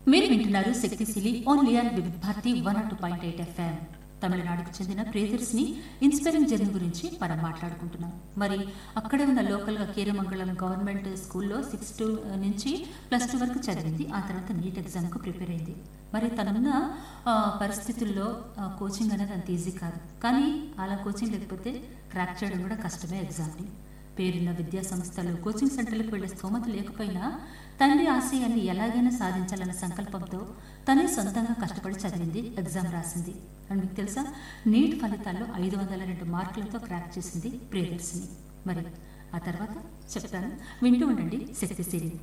మీరు వింటున్నారు శక్తిశీలి only on Vividh Bharati one two point eight FM తమిళనాడుకు చెందిన ప్రియదర్శిని ఇన్స్పైరింగ్ జర్నీ గురించి మనం మాట్లాడుకుంటున్నాం మరి అక్కడే ఉన్న లోకల్గా కీరమంగళం గవర్నమెంట్ స్కూల్లో సిక్స్ టు నుంచి ప్లస్ టూ వరకు చదివింది ఆ తర్వాత నీట్ ఎగ్జామ్కు ప్రిపేర్ అయింది మరి తనున్న ఆ, పరిస్థితుల్లో ఆ, కోచింగ్ అనేది అంత ఈజీ కాదు కానీ అలా కోచింగ్ లేకపోతే క్రాక్ చేయడం కూడా కష్టమే ఎగ్జామ్ని పేరున్న విద్యా సంస్థలు కోచింగ్ సెంటర్లకు వెళ్లే స్తోమత లేకపోయినా తండ్రి ఆశయాన్ని ఎలాగైనా సాధించాలన్న సంకల్పంతో తనే సొంతంగా కష్టపడి చదివింది ఎగ్జామ్ రాసింది అండ్ మీకు తెలుసా నీట్ ఫలితాల్లో ఐదు వందల రెండు మార్కులతో క్రాక్ చేసింది ప్రియదర్శిని మరి ఆ తర్వాత చెప్తాను వింటూ ఉండండి శక్తిశీలి